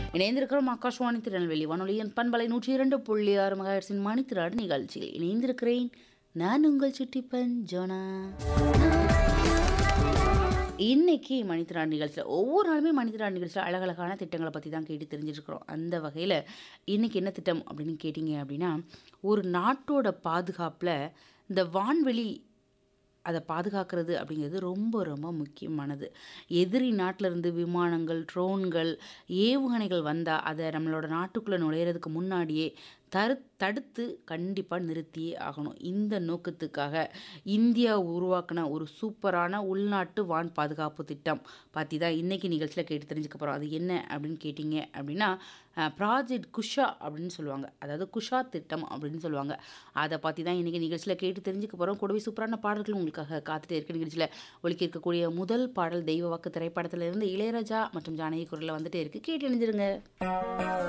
இணைந்திருக்கிறோம் ஆகாஷ்வாணி திருநெல்வேலி வானொலியின் பண்பலை நூற்றி இரண்டு புள்ளி ஆறு மகாயிரசின் மணித்திராடு நிகழ்ச்சியில் இணைந்திருக்கிறேன் நான் உங்கள் சுட்டிப்பன் ஜோனா இன்னைக்கு மணித்திராடு நிகழ்ச்சியில் ஒவ்வொரு நாளுமே மணித்திராடு நிகழ்ச்சியில் அழகழகான திட்டங்களை பற்றி தான் கேட்டு தெரிஞ்சிருக்கிறோம் அந்த வகையில் இன்னைக்கு என்ன திட்டம் அப்படின்னு கேட்டிங்க அப்படின்னா ஒரு நாட்டோட பாதுகாப்பில் இந்த வான்வெளி அதை பாதுகாக்கிறது அப்படிங்கிறது ரொம்ப ரொம்ப முக்கியமானது எதிரி நாட்டிலேருந்து விமானங்கள் ட்ரோன்கள் ஏவுகணைகள் வந்தால் அதை நம்மளோட நாட்டுக்குள்ளே நுழையிறதுக்கு முன்னாடியே தரு தடுத்து கண்டிப்பாக நிறுத்தியே ஆகணும் இந்த நோக்கத்துக்காக இந்தியா உருவாக்கின ஒரு சூப்பரான உள்நாட்டு வான் பாதுகாப்பு திட்டம் பற்றி தான் இன்றைக்கி நிகழ்ச்சியில் கேட்டு தெரிஞ்சுக்க போகிறோம் அது என்ன அப்படின்னு கேட்டிங்க அப்படின்னா ப்ராஜெக்ட் குஷா அப்படின்னு சொல்லுவாங்க அதாவது குஷா திட்டம் அப்படின்னு சொல்லுவாங்க அதை பற்றி தான் இன்றைக்கி நிகழ்ச்சியில் கேட்டு தெரிஞ்சுக்க போகிறோம் கூடவே சூப்பரான பாடல்கள் உங்களுக்காக காத்துட்டு இருக்க நிகழ்ச்சியில் ஒழிக்க இருக்கக்கூடிய முதல் பாடல் தெய்வ வாக்கு திரைப்படத்திலிருந்து இளையராஜா மற்றும் ஜானகி குரலில் வந்துட்டே இருக்குது கேட்டு இணைஞ்சிருங்க